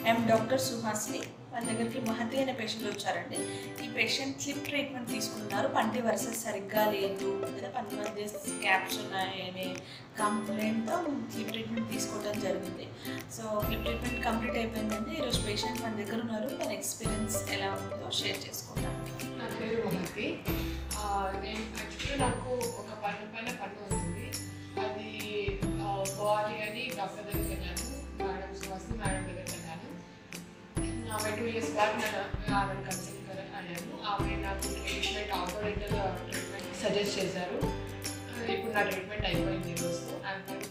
I'm doctor Suhasini మన దగ్గరికి మహతి అనే పేషెంట్ వచ్చారండి ఈ పేషెంట్ క్లిప్ ట్రీట్మెంట్ తీసుకున్నారు పంటి వరుస సరిగ్గా లేదు లేదా పంటి మధ్య గ్యాప్స్ ఉన్నాయనే కంప్లైంట్తో క్లిప్ ట్రీట్మెంట్ తీసుకోవడం జరిగింది సో క్లిప్ ట్రీట్మెంట్ కంప్లీట్ అయిపోయిందండి ఈరోజు పేషెంట్ మన దగ్గర ఉన్నారు తన ఎక్స్పీరియన్స్ ఎలా ఉందో షేర్ చేసుకుంటాను నా పేరు మహతి ఆ, నేను యాక్చువల్లీ నాకు ఒక పన్ను పైన పన్ను ఉంటుంది అది ఆ, పోవాలి అని డాక్టర్ దగ్గరికి వెళ్ళాను మేడం సుహాసి మేడం దగ్గరికి వెళ్ళాను ఆమె టూ ఇయర్స్ బ్యాక్ నేను ఆమెను కన్సల్ట్ అయ్యాను ఆమె నాకు ట్రీట్మెంట్ ఆపరేటర్ ట్రీట్మెంట్ సజెస్ట్ చేశారు ఇప్పుడు నా ట్రీట్మెంట్ అయిపోయింది ఈరోజు ఐఎమ్